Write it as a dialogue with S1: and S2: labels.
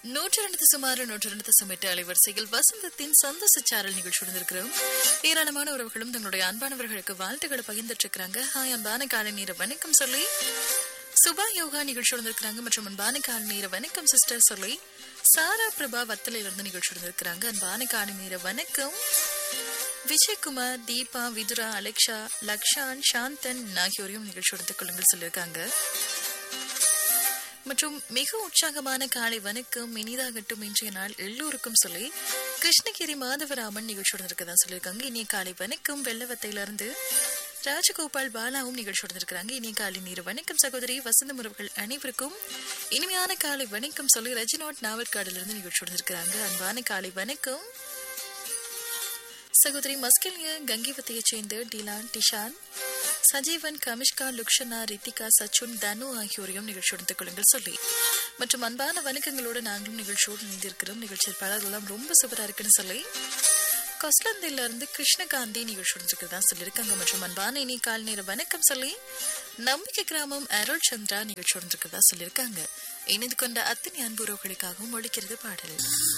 S1: நூற்றி ரெண்டு சுமார் நூற்றி ரெண்டு தசம் எட்டு அலைவரிசையில் வசந்தத்தின் சந்தோஷ சாரல் நிகழ்ச்சி இருக்கிறோம் ஏராளமான உறவுகளும் தங்களுடைய அன்பானவர்களுக்கு வாழ்த்துக்களை பகிர்ந்துட்டு இருக்கிறாங்க ஹாய் அன்பான காலை நேர வணக்கம் சொல்லி சுபா யோகா நிகழ்ச்சி இருந்திருக்கிறாங்க மற்றும் அன்பான காலை நேர வணக்கம் சிஸ்டர் சொல்லி சாரா பிரபா வத்தலையில இருந்து நிகழ்ச்சி இருந்திருக்கிறாங்க அன்பான காலை நேர வணக்கம் விஜயகுமார் தீபா விதுரா அலெக்ஷா லக்ஷான் சாந்தன் ஆகியோரையும் நிகழ்ச்சி எடுத்துக் கொள்ளுங்கள் சொல்லியிருக்காங்க மற்றும் மிக உற்சாகமான காலை வணக்கம் இனிதாகட்டும் இன்றைய நாள் எல்லோருக்கும் சொல்லி கிருஷ்ணகிரி மாதவராமன் நிகழ்ச்சியுடன் இருக்கதா சொல்லியிருக்காங்க இனிய காலை வணக்கம் வெள்ளவத்தையிலிருந்து ராஜகோபால் பாலாவும் நிகழ்ச்சியுடன் இருக்கிறாங்க இனிய காலை நீர் வணக்கம் சகோதரி வசந்த உறவுகள் அனைவருக்கும் இனிமையான காலை வணக்கம் சொல்லி ரஜினாட் நாவற்காடிலிருந்து நிகழ்ச்சியுடன் இருக்கிறாங்க அன்பான காலை வணக்கம் சகோதரி மஸ்கெலிய கங்கிவத்தையைச் சேர்ந்த டிலான் டிஷான் சஜீவன் கமிஷ்கா லுக்ஷனா ரித்திகா சச்சுன் தனு ஆகியோரையும் நிகழ்ச்சியோடு கொள்ளுங்கள் சொல்லி மற்றும் அன்பான வணக்கங்களோடு நாங்களும் நிகழ்ச்சியோடு இணைந்திருக்கிறோம் நிகழ்ச்சி பாடல்கள்லாம் ரொம்ப சூப்பரா இருக்குன்னு சொல்லி கொஸ்லந்தில இருந்து கிருஷ்ணகாந்தி நிகழ்ச்சியோடு இருக்கிறதா சொல்லியிருக்காங்க மற்றும் அன்பான இனி கால் நேர வணக்கம் சொல்லி நம்பிக்கை கிராமம் அருள் சந்திரா நிகழ்ச்சியோடு இருக்கிறதா சொல்லியிருக்காங்க இணைந்து கொண்ட அத்தனை அன்புறவுகளுக்காகவும் ஒழிக்கிறது பாடல்